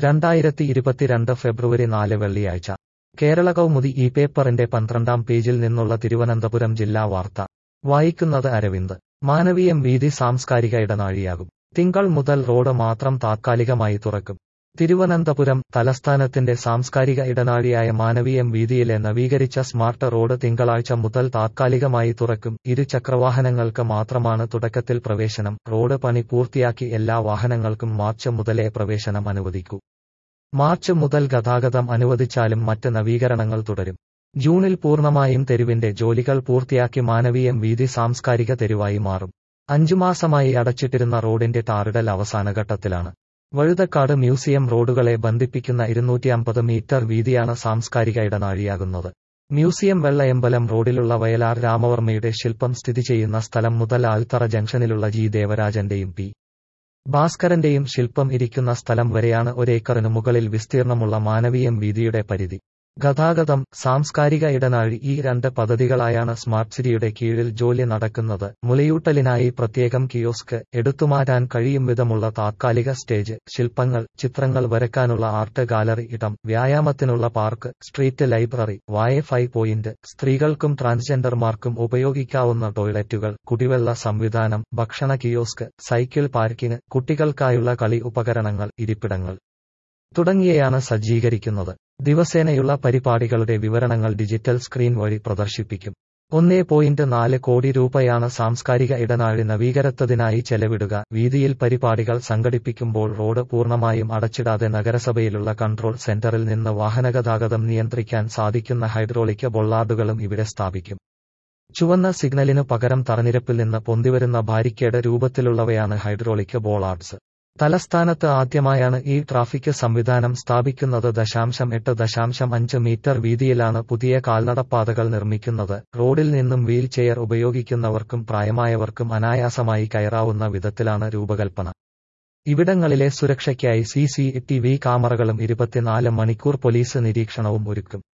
രണ്ടായിരത്തി ഇരുപത്തിരണ്ട് ഫെബ്രുവരി നാല് വെള്ളിയാഴ്ച കേരള കൗമുദി ഈ പേപ്പറിന്റെ പന്ത്രണ്ടാം പേജിൽ നിന്നുള്ള തിരുവനന്തപുരം ജില്ലാ വാർത്ത വായിക്കുന്നത് അരവിന്ദ് മാനവീയം വീതി സാംസ്കാരിക ഇടനാഴിയാകും തിങ്കൾ മുതൽ റോഡ് മാത്രം താത്കാലികമായി തുറക്കും തിരുവനന്തപുരം തലസ്ഥാനത്തിന്റെ സാംസ്കാരിക ഇടനാഴിയായ മാനവീയം വീതിയിലെ നവീകരിച്ച സ്മാർട്ട് റോഡ് തിങ്കളാഴ്ച മുതൽ താത്കാലികമായി തുറക്കും ഇരുചക്രവാഹനങ്ങൾക്ക് മാത്രമാണ് തുടക്കത്തിൽ പ്രവേശനം റോഡ് പണി പൂർത്തിയാക്കി എല്ലാ വാഹനങ്ങൾക്കും മാർച്ച് മുതലേ പ്രവേശനം അനുവദിക്കൂ മാർച്ച് മുതൽ ഗതാഗതം അനുവദിച്ചാലും മറ്റ് നവീകരണങ്ങൾ തുടരും ജൂണിൽ പൂർണ്ണമായും തെരുവിന്റെ ജോലികൾ പൂർത്തിയാക്കി മാനവീയം വീതി സാംസ്കാരിക തെരുവായി മാറും അഞ്ചു മാസമായി അടച്ചിട്ടിരുന്ന റോഡിന്റെ ടാറിടൽ അവസാനഘട്ടത്തിലാണ് വഴുതക്കാട് മ്യൂസിയം റോഡുകളെ ബന്ധിപ്പിക്കുന്ന ഇരുന്നൂറ്റി അമ്പത് മീറ്റർ വീതിയാണ് സാംസ്കാരിക ഇടനാഴിയാകുന്നത് മ്യൂസിയം വെള്ളയമ്പലം റോഡിലുള്ള വയലാർ രാമവർമ്മയുടെ ശില്പം സ്ഥിതി ചെയ്യുന്ന സ്ഥലം മുതൽ ആൽത്തറ ജംഗ്ഷനിലുള്ള ജി ദേവരാജന്റെയും പി ഭാസ്കരന്റെയും ശില്പം ഇരിക്കുന്ന സ്ഥലം വരെയാണ് ഒരേക്കറിനു മുകളിൽ വിസ്തീർണമുള്ള മാനവീയം വീതിയുടെ പരിധി ഗതാഗതം സാംസ്കാരിക ഇടനാഴി ഈ രണ്ട് പദ്ധതികളായാണ് സ്മാർട്ട് സിറ്റിയുടെ കീഴിൽ ജോലി നടക്കുന്നത് മുലയൂട്ടലിനായി പ്രത്യേകം കിയോസ്ക് എടുത്തുമാറ്റാൻ കഴിയും വിധമുള്ള താത്കാലിക സ്റ്റേജ് ശില്പങ്ങൾ ചിത്രങ്ങൾ വരയ്ക്കാനുള്ള ആർട്ട് ഗാലറി ഇടം വ്യായാമത്തിനുള്ള park street library wifi point സ്ത്രീകൾക്കും ട്രാൻസ്ജെൻഡർമാർക്കും ഉപയോഗിക്കാവുന്ന ടോയ്ലറ്റുകൾ കുടിവെള്ള സംവിധാനം ഭക്ഷണ കിയോസ്ക് സൈക്കിൾ പാർക്കിംഗ് കുട്ടികൾക്കായുള്ള കളി ഉപകരണങ്ങൾ ഇരിപ്പിടങ്ങൾ തുടങ്ങിയയാണ് സജ്ജീകരിക്കുന്നത് ദിവസേനയുള്ള പരിപാടികളുടെ വിവരണങ്ങൾ ഡിജിറ്റൽ സ്ക്രീൻ വഴി പ്രദർശിപ്പിക്കും ഒന്നേ പോയിന്റ് നാല് കോടി രൂപയാണ് സാംസ്കാരിക ഇടനാഴി നവീകരത്തതിനായി ചെലവിടുക വീതിയിൽ പരിപാടികൾ സംഘടിപ്പിക്കുമ്പോൾ റോഡ് പൂർണ്ണമായും അടച്ചിടാതെ നഗരസഭയിലുള്ള കൺട്രോൾ സെന്ററിൽ നിന്ന് വാഹനഗതാഗതം നിയന്ത്രിക്കാൻ സാധിക്കുന്ന ഹൈഡ്രോളിക് ബൊള്ളാർഡുകളും ഇവിടെ സ്ഥാപിക്കും ചുവന്ന സിഗ്നലിനു പകരം തറനിരപ്പിൽ നിന്ന് പൊന്തിവരുന്ന ബാരിക്കേഡ് രൂപത്തിലുള്ളവയാണ് ഹൈഡ്രോളിക് ബോളാർഡ്സ് തലസ്ഥാനത്ത് ആദ്യമായാണ് ഈ ട്രാഫിക് സംവിധാനം സ്ഥാപിക്കുന്നത് ദശാംശം എട്ട് ദശാംശം അഞ്ച് മീറ്റർ വീതിയിലാണ് പുതിയ കാൽനടപ്പാതകൾ നിർമ്മിക്കുന്നത് റോഡിൽ നിന്നും വീൽ ചെയർ ഉപയോഗിക്കുന്നവർക്കും പ്രായമായവർക്കും അനായാസമായി കയറാവുന്ന വിധത്തിലാണ് രൂപകൽപ്പന ഇവിടങ്ങളിലെ സുരക്ഷയ്ക്കായി സി സി ടി വി ക്യാമറകളും ഇരുപത്തിനാല് മണിക്കൂർ പോലീസ് നിരീക്ഷണവും ഒരുക്കും